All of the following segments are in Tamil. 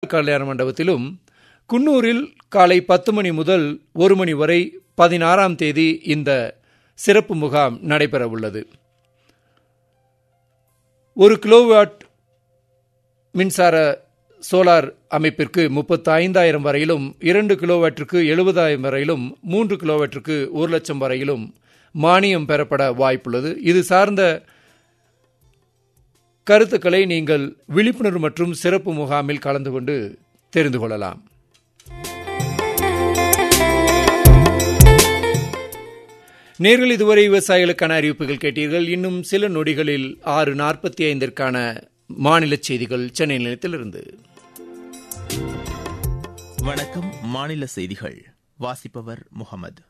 கல்யாண மண்டபத்திலும் குன்னூரில் காலை பத்து மணி முதல் ஒரு மணி வரை பதினாறாம் தேதி இந்த சிறப்பு முகாம் நடைபெற உள்ளது ஒரு கிலோவாட் மின்சார சோலார் அமைப்பிற்கு முப்பத்தி ஐந்தாயிரம் வரையிலும் இரண்டு கிலோவாட்டிற்கு எழுபதாயிரம் வரையிலும் மூன்று கிலோவாட்டிற்கு ஒரு லட்சம் வரையிலும் மானியம் பெறப்பட வாய்ப்புள்ளது இது சார்ந்த கருத்துக்களை நீங்கள் விழிப்புணர்வு மற்றும் சிறப்பு முகாமில் கலந்து கொண்டு தெரிந்து கொள்ளலாம் நேர்கள் இதுவரை விவசாயிகளுக்கான அறிவிப்புகள் கேட்டீர்கள் இன்னும் சில நொடிகளில் ஆறு நாற்பத்தி ஐந்திற்கான மாநில செய்திகள் சென்னை நிலையத்திலிருந்து வணக்கம் மாநில செய்திகள் வாசிப்பவர் முகமது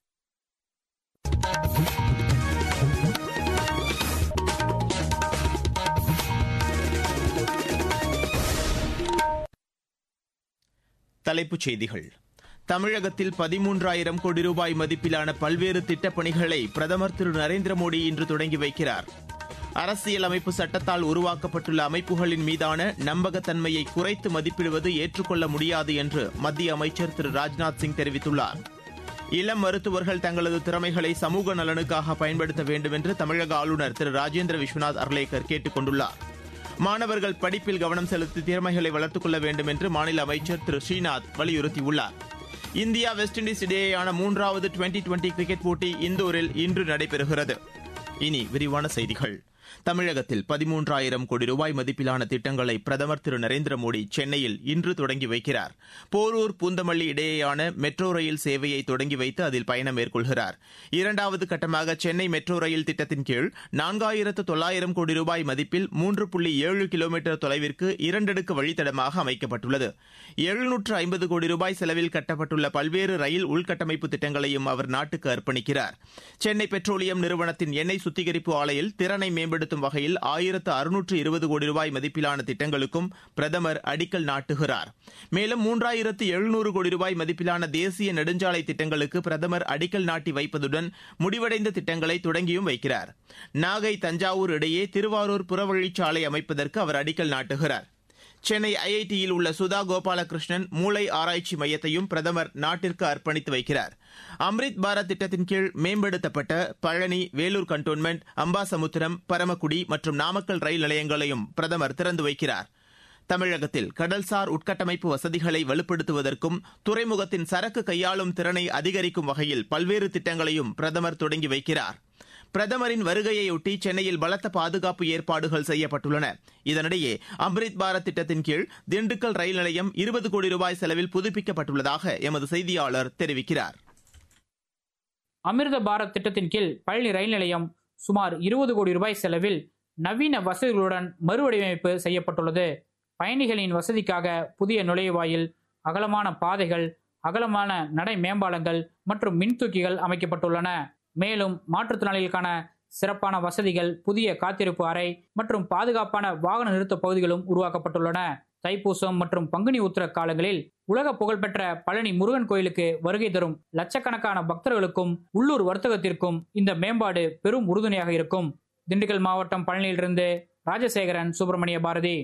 தலைப்புச் செய்திகள் தமிழகத்தில் பதிமூன்றாயிரம் கோடி ரூபாய் மதிப்பிலான பல்வேறு திட்டப் பணிகளை பிரதமர் திரு நரேந்திர மோடி இன்று தொடங்கி வைக்கிறார் அரசியலமைப்பு சட்டத்தால் உருவாக்கப்பட்டுள்ள அமைப்புகளின் மீதான நம்பகத்தன்மையை குறைத்து மதிப்பிடுவது ஏற்றுக்கொள்ள முடியாது என்று மத்திய அமைச்சர் திரு ராஜ்நாத் சிங் தெரிவித்துள்ளார் இளம் மருத்துவர்கள் தங்களது திறமைகளை சமூக நலனுக்காக பயன்படுத்த வேண்டும் என்று தமிழக ஆளுநர் திரு ராஜேந்திர விஸ்வநாத் அர்லேக்கர் கேட்டுக் கொண்டுள்ளார் மாணவர்கள் படிப்பில் கவனம் செலுத்தி திறமைகளை வளர்த்துக் கொள்ள வேண்டும் என்று மாநில அமைச்சர் திரு ஸ்ரீநாத் வலியுறுத்தியுள்ளார் இந்தியா வெஸ்ட் இண்டீஸ் இடையேயான மூன்றாவது டுவெண்டி டுவெண்டி கிரிக்கெட் போட்டி இந்தூரில் இன்று நடைபெறுகிறது இனி விரிவான செய்திகள் தமிழகத்தில் பதிமூன்றாயிரம் கோடி ரூபாய் மதிப்பிலான திட்டங்களை பிரதமர் திரு நரேந்திர மோடி சென்னையில் இன்று தொடங்கி வைக்கிறார் போரூர் பூந்தமல்லி இடையேயான மெட்ரோ ரயில் சேவையை தொடங்கி வைத்து அதில் பயணம் மேற்கொள்கிறார் இரண்டாவது கட்டமாக சென்னை மெட்ரோ ரயில் திட்டத்தின் கீழ் நான்காயிரத்து தொள்ளாயிரம் கோடி ரூபாய் மதிப்பில் மூன்று புள்ளி ஏழு கிலோமீட்டர் தொலைவிற்கு இரண்டடுக்கு வழித்தடமாக அமைக்கப்பட்டுள்ளது எழுநூற்று ஐம்பது கோடி ரூபாய் செலவில் கட்டப்பட்டுள்ள பல்வேறு ரயில் உள்கட்டமைப்பு திட்டங்களையும் அவர் நாட்டுக்கு அர்ப்பணிக்கிறார் சென்னை பெட்ரோலியம் நிறுவனத்தின் எண்ணெய் சுத்திகரிப்பு ஆலையில் திறனை மேம்படுத்தும் வகையில் ஆயிரத்து அறுநூற்று இருபது கோடி ரூபாய் மதிப்பிலான திட்டங்களுக்கும் பிரதமர் அடிக்கல் நாட்டுகிறார் மேலும் மூன்றாயிரத்து எழுநூறு கோடி ரூபாய் மதிப்பிலான தேசிய நெடுஞ்சாலை திட்டங்களுக்கு பிரதமர் அடிக்கல் நாட்டி வைப்பதுடன் முடிவடைந்த திட்டங்களை தொடங்கியும் வைக்கிறார் நாகை தஞ்சாவூர் இடையே திருவாரூர் புறவழிச்சாலை அமைப்பதற்கு அவர் அடிக்கல் நாட்டுகிறார் சென்னை ஐஐடியில் உள்ள சுதா கோபாலகிருஷ்ணன் மூளை ஆராய்ச்சி மையத்தையும் பிரதமர் நாட்டிற்கு அர்ப்பணித்து வைக்கிறார் அம்ரித் பாரத் திட்டத்தின் கீழ் மேம்படுத்தப்பட்ட பழனி வேலூர் கண்டோன்மெண்ட் அம்பாசமுத்திரம் பரமக்குடி மற்றும் நாமக்கல் ரயில் நிலையங்களையும் பிரதமர் திறந்து வைக்கிறார் தமிழகத்தில் கடல்சார் உட்கட்டமைப்பு வசதிகளை வலுப்படுத்துவதற்கும் துறைமுகத்தின் சரக்கு கையாளும் திறனை அதிகரிக்கும் வகையில் பல்வேறு திட்டங்களையும் பிரதமர் தொடங்கி வைக்கிறார் பிரதமரின் வருகையையொட்டி சென்னையில் பலத்த பாதுகாப்பு ஏற்பாடுகள் செய்யப்பட்டுள்ளன இதனிடையே அம்ரித் பாரத் திட்டத்தின் கீழ் திண்டுக்கல் ரயில் நிலையம் இருபது கோடி ரூபாய் செலவில் புதுப்பிக்கப்பட்டுள்ளதாக எமது செய்தியாளர் தெரிவிக்கிறார் அமிர்த பாரத் திட்டத்தின் கீழ் பழனி ரயில் நிலையம் சுமார் இருபது கோடி ரூபாய் செலவில் நவீன வசதிகளுடன் மறுவடிவமைப்பு செய்யப்பட்டுள்ளது பயணிகளின் வசதிக்காக புதிய நுழைவாயில் அகலமான பாதைகள் அகலமான நடை மேம்பாலங்கள் மற்றும் மின்தூக்கிகள் அமைக்கப்பட்டுள்ளன மேலும் மாற்றுத்திறனாளிகளுக்கான சிறப்பான வசதிகள் புதிய காத்திருப்பு அறை மற்றும் பாதுகாப்பான வாகன நிறுத்த பகுதிகளும் உருவாக்கப்பட்டுள்ளன தைப்பூசம் மற்றும் பங்குனி உத்திர காலங்களில் உலக புகழ்பெற்ற பழனி முருகன் கோயிலுக்கு வருகை தரும் லட்சக்கணக்கான பக்தர்களுக்கும் உள்ளூர் வர்த்தகத்திற்கும் இந்த மேம்பாடு பெரும் உறுதுணையாக இருக்கும் திண்டுக்கல் மாவட்டம் பழனியிலிருந்து ராஜசேகரன் சுப்பிரமணிய பாரதி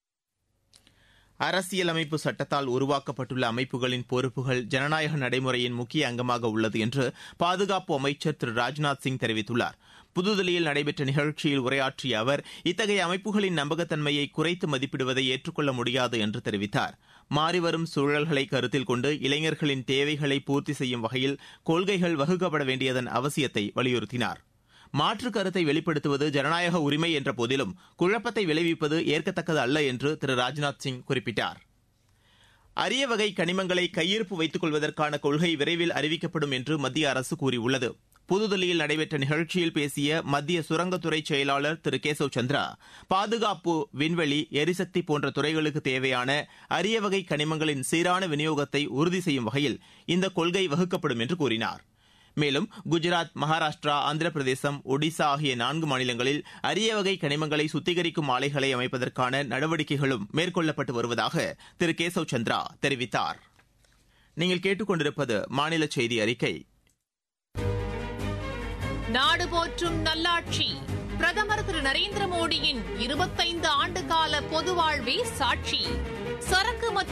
அரசியலமைப்பு சட்டத்தால் உருவாக்கப்பட்டுள்ள அமைப்புகளின் பொறுப்புகள் ஜனநாயக நடைமுறையின் முக்கிய அங்கமாக உள்ளது என்று பாதுகாப்பு அமைச்சர் திரு ராஜ்நாத் சிங் தெரிவித்துள்ளார் புதுதில்லியில் நடைபெற்ற நிகழ்ச்சியில் உரையாற்றிய அவர் இத்தகைய அமைப்புகளின் நம்பகத்தன்மையை குறைத்து மதிப்பிடுவதை ஏற்றுக்கொள்ள முடியாது என்று தெரிவித்தார் மாறிவரும் சூழல்களை கருத்தில் கொண்டு இளைஞர்களின் தேவைகளை பூர்த்தி செய்யும் வகையில் கொள்கைகள் வகுக்கப்பட வேண்டியதன் அவசியத்தை வலியுறுத்தினார் மாற்று கருத்தை வெளிப்படுத்துவது ஜனநாயக உரிமை என்ற போதிலும் குழப்பத்தை விளைவிப்பது ஏற்கத்தக்கது அல்ல என்று திரு ராஜ்நாத் சிங் குறிப்பிட்டார் அரிய வகை கனிமங்களை கையிருப்பு வைத்துக் கொள்வதற்கான கொள்கை விரைவில் அறிவிக்கப்படும் என்று மத்திய அரசு கூறியுள்ளது புதுதில்லியில் நடைபெற்ற நிகழ்ச்சியில் பேசிய மத்திய சுரங்கத்துறை செயலாளர் திரு கேசவ் சந்திரா பாதுகாப்பு விண்வெளி எரிசக்தி போன்ற துறைகளுக்கு தேவையான அரிய வகை கனிமங்களின் சீரான விநியோகத்தை உறுதி செய்யும் வகையில் இந்த கொள்கை வகுக்கப்படும் என்று கூறினார் மேலும் குஜராத் மகாராஷ்டிரா ஆந்திர பிரதேசம் ஒடிசா ஆகிய நான்கு மாநிலங்களில் அரிய வகை கனிமங்களை சுத்திகரிக்கும் ஆலைகளை அமைப்பதற்கான நடவடிக்கைகளும் மேற்கொள்ளப்பட்டு வருவதாக திரு கேசவ் சந்திரா தெரிவித்தார் நீங்கள் கேட்டுக்கொண்டிருப்பது மாநில செய்தி அறிக்கை நாடு போற்றும் நல்லாட்சி பிரதமர் திரு நரேந்திர மோடியின் இருபத்தைந்து ஆண்டு கால பொது வாழ்வே சாட்சி சரக்கு மற்றும்